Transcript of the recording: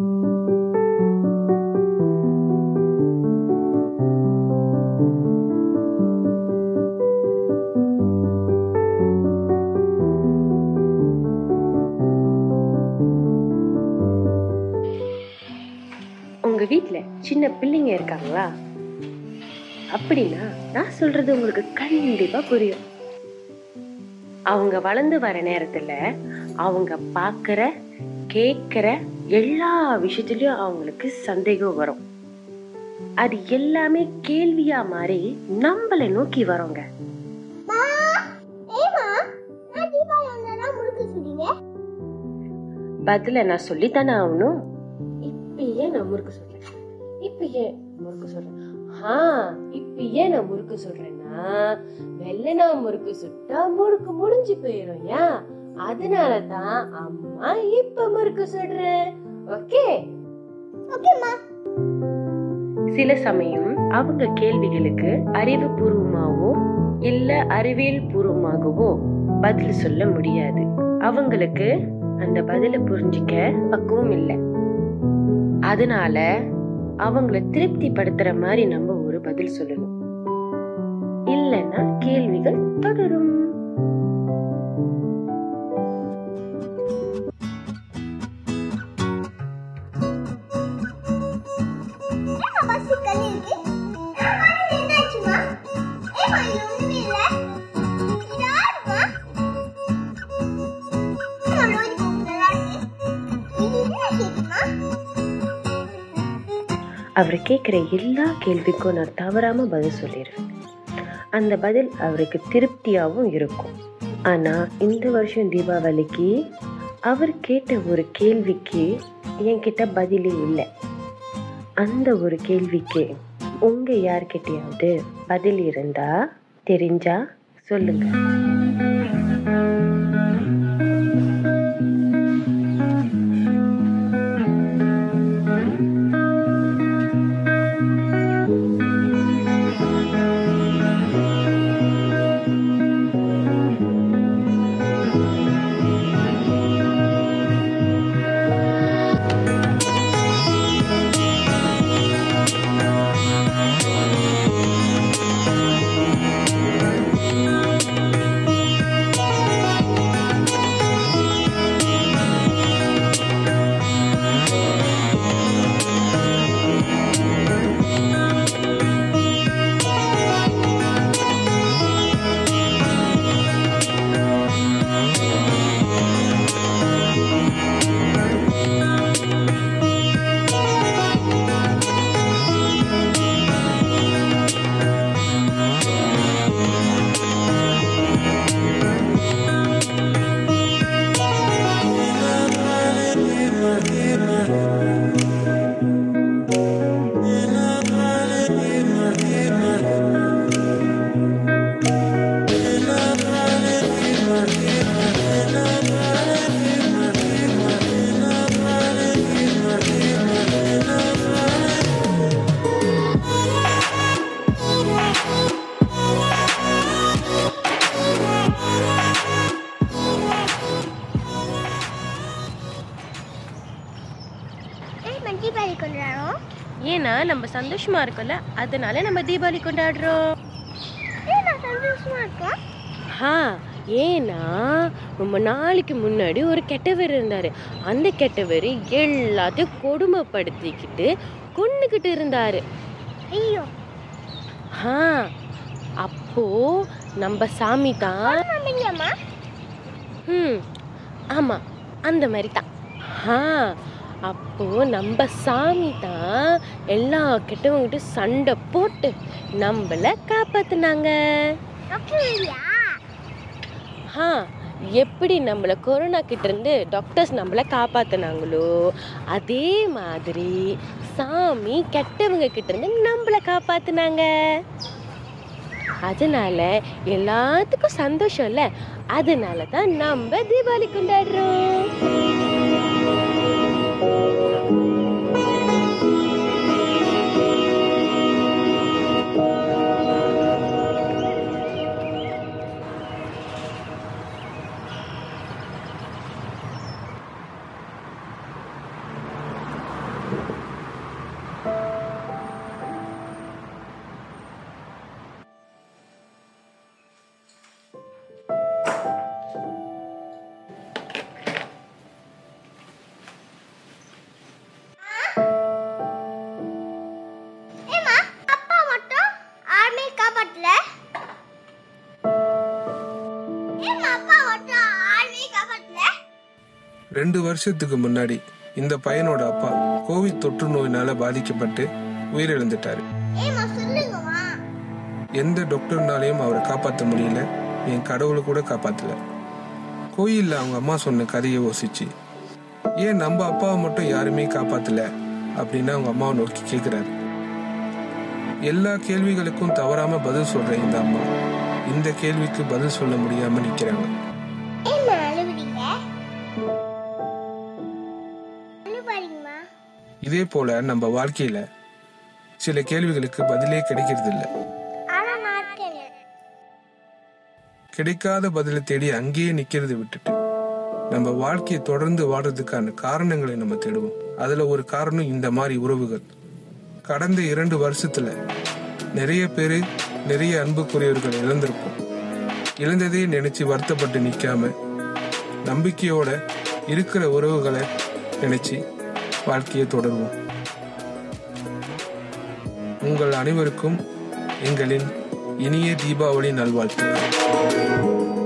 உங்க வீட்ல சின்ன பிள்ளைங்க இருக்காங்களா அப்படின்னா நான் சொல்றது உங்களுக்கு கண்டிப்பா புரியும் அவங்க வளர்ந்து வர நேரத்துல அவங்க பார்க்கற கேட்கிற எல்லா விஷயத்துலயும் அவங்களுக்கு சந்தேகம் வரும் அது எல்லாமே கேள்வியா மாறி நம்மளை நோக்கி வரோங்க பதில நான் சொல்லித்தானே ஆகணும் இப்ப ஏன் நான் முறுக்கு சொல்றேன் இப்ப ஏன் முறுக்கு சொல்றேன் ஆ இப்ப ஏன் நான் முறுக்கு சொல்றேன்னா வெள்ளனா முறுக்கு சுட்டா முறுக்கு முடிஞ்சு போயிரும் ஏன் அதனாலதான் அம்மா இப்ப முறுக்கு சுடுறேன் ஓகே சில சமயம் அவங்க கேள்விகளுக்கு அறிவுபூர்வமாவோ இல்ல அறிவியல் பூர்வமாகவோ பதில் சொல்ல முடியாது அவங்களுக்கு அந்த பதில புரிஞ்சுக்க பக்குவம் இல்லை அதனால அவங்கள திருப்தி படுத்துற மாதிரி நம்ம ஒரு பதில் சொல்லணும் இல்லைன்னா கேள்விகள் தொடரும் அவர் கேட்குற எல்லா கேள்விக்கும் நான் தவறாம பதில் சொல்லிடுவேன் அந்த பதில் அவருக்கு திருப்தியாகவும் இருக்கும் ஆனா இந்த வருஷம் தீபாவளிக்கு அவர் கேட்ட ஒரு கேள்விக்கு என்கிட்ட பதிலே இல்லை அந்த ஒரு கேள்விக்கு உங்க யார்கிட்டயாவது பதில் இருந்தா தெரிஞ்சா சொல்லுங்க தீபாவளி கொண்டாடுறோம் ஏன்னா நம்ம சந்தோஷமா இருக்கோம்ல அதனால நம்ம தீபாவளி கொண்டாடுறோம் ஏன் நான் சந்தோஷமா இருக்கேன் ஆ ஏன்னா ரொம்ப நாளைக்கு முன்னாடி ஒரு கெட்டவர் இருந்தார் அந்த கெட்டவர் எல்லாத்தையும் கொடுமைப்படுத்திக்கிட்டு கொன்னுக்கிட்டு இருந்தார் ஐயோ ஆ அப்போ நம்ம சாமி தான் நம்பிங்கம்மா ம் ஆமாம் அந்த மாதிரி தான் ஆ அப்போ நம்ம சாமி தான் எல்லா கெட்டவங்கிட்ட சண்டை போட்டு நம்மள காப்பாத்துனாங்க டாக்டர் இல்லையா ஆ எப்படி நம்மளை கொரோனா கிட்ட இருந்து டாக்டர்ஸ் நம்மளை காப்பாத்துனாங்களோ அதே மாதிரி சாமி கெட்டவங்க கிட்ட இருந்து நம்மளை காப்பாத்துனாங்க அதனால எல்லாத்துக்கும் சந்தோஷம் இல்ல அதனால தான் நம்ம தீபாவளி கொண்டாடுறோம் ரெண்டு வருஷத்துக்கு முன்னாடி இந்த பையனோட அப்பா கோவிட் தொற்று நோயினால பாதிக்கப்பட்டு உயிரிழந்துட்டாரு ஏமா சொல்லுங்கம்மா எந்த டாக்டர்னாலையும் அவரை காப்பாற்ற முடியல என் கடவுளை கூட காப்பாத்தல கோயில்ல அவங்க அம்மா சொன்ன கதையை யோசிச்சு ஏன் நம்ம அப்பாவை மட்டும் யாருமே காப்பாத்தல அப்படின்னு அவங்க அம்மாவை நோக்கி கேக்குறாரு எல்லா கேள்விகளுக்கும் தவறாம பதில் சொல்ற இந்த அம்மா இந்த கேள்விக்கு பதில் சொல்ல முடியாம நிக்கிறாங்க ஏம்மா அழுவுறீங்க அழுவாதீங்கம்மா இதே போல நம்ம வாழ்க்கையில சில கேள்விகளுக்கு பதிலே கிடைக்கிறது இல்ல ஆனா நான் இருக்கேன் கிடைக்காத பதிலை தேடி அங்கேயே நிக்கிறதை விட்டுட்டு நம்ம வாழ்க்கையை தொடர்ந்து வாழ்றதுக்கான காரணங்களை நம்ம தேடுவோம் அதுல ஒரு காரணம் இந்த மாதிரி உறவுகள் கடந்த இரண்டு வருஷத்துல நிறைய பேரு நிறைய அன்புக்குரியவர்கள் இழந்திருப்போம் இழந்ததே நினைச்சு வருத்தப்பட்டு நிக்காம நம்பிக்கையோட இருக்கிற உறவுகளை நினைச்சு வாழ்க்கையை தொடருவோம் உங்கள் அனைவருக்கும் எங்களின் இனிய தீபாவளி நல்வாழ்த்துக்கள்